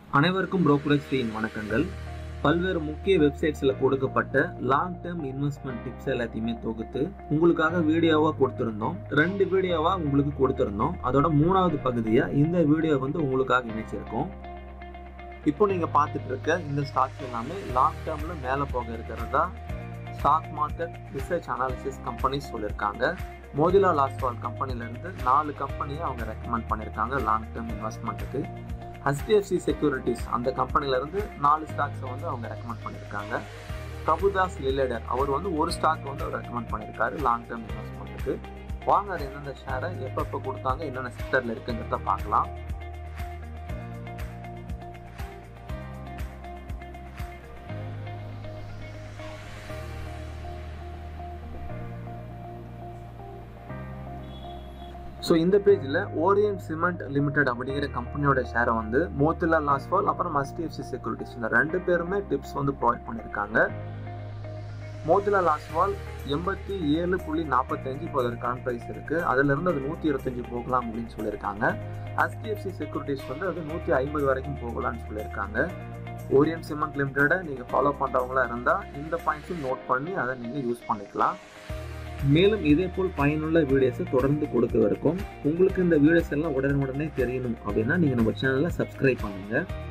அனைவருக்கும் brokerage ஃபீயின் வணக்கங்கள் பல்வேறு முக்கிய வெப்சைட்ஸில் கொடுக்கப்பட்ட லாங் டேர்ம் இன்வெஸ்ட்மெண்ட் டிப்ஸ் எல்லாத்தையுமே தொகுத்து உங்களுக்காக வீடியோவாக கொடுத்துருந்தோம் ரெண்டு வீடியோவாக உங்களுக்கு கொடுத்துருந்தோம் அதோட மூணாவது பகுதியாக இந்த வீடியோ வந்து உங்களுக்காக இணைச்சிருக்கோம் இப்போ நீங்கள் பார்த்துட்டு இருக்க இந்த ஸ்டாக்ஸ் எல்லாமே லாங் டேர்மில் மேலே போக இருக்கிறதா stock market research analysis companies சொல்லியிருக்காங்க மோதிலா லாஸ்வால் கம்பெனிலேருந்து நாலு கம்பெனியை அவங்க ரெக்கமெண்ட் பண்ணியிருக்காங்க லாங் டேர்ம் இன்வெஸ்ட்மெண்ட்டுக்கு ஹெச்டிஎஃப்சி செக்யூரிட்டிஸ் அந்த கம்பெனிலேருந்து நாலு ஸ்டாக்ஸை வந்து அவங்க ரெக்கமெண்ட் பண்ணியிருக்காங்க பிரபுதாஸ் லிலேடர் அவர் வந்து ஒரு ஸ்டாக் வந்து அவர் ரெக்கமெண்ட் பண்ணியிருக்காரு லாங் டேர்ம் இன்வெஸ்ட்மெண்ட்டுக்கு வாங்க அது எந்தெந்த ஷேரை எப்பப்போ கொடுத்தாங்க என்னென்ன செக்டரில் இருக்குங்கிறத பார்க்கலாம் ஸோ இந்த பேஜில் ஓரியன் சிமெண்ட் லிமிடெட் அப்படிங்கிற கம்பெனியோட ஷேரை வந்து மோத்திலா லாஸ்வால் அப்புறம் எஸ்டிஎஃப்சி செக்யூரிட்டிஸ் இந்த ரெண்டு பேருமே டிப்ஸ் வந்து ப்ரொவைட் பண்ணியிருக்காங்க மோத்திலா லாஸ்வால் எண்பத்தி ஏழு புள்ளி நாற்பத்தஞ்சு இப்போ அதற்கான ப்ரைஸ் இருக்குது அதுலேருந்து அது நூற்றி இருபத்தஞ்சு போகலாம் அப்படின்னு சொல்லியிருக்காங்க எஸ்டிஎஃப்சி செக்யூரிட்டிஸ் வந்து அது நூற்றி ஐம்பது வரைக்கும் போகலாம்னு சொல்லியிருக்காங்க ஓரியன் சிமெண்ட் லிமிடெடை நீங்கள் ஃபாலோ பண்ணுறவங்களா இருந்தால் இந்த பாயிண்ட்ஸும் நோட் பண்ணி அதை நீங்கள் யூஸ் பண்ணிக்கலாம் மேலும் இதே போல் பயனுள்ள வீடியோஸை தொடர்ந்து கொடுக்க இருக்கும் உங்களுக்கு இந்த வீடியோஸ் எல்லாம் உடனுடனே தெரியணும் அப்படின்னா நீங்கள் நம்ம சேனலை சப்ஸ்கிரைப் பண்ணுங்கள்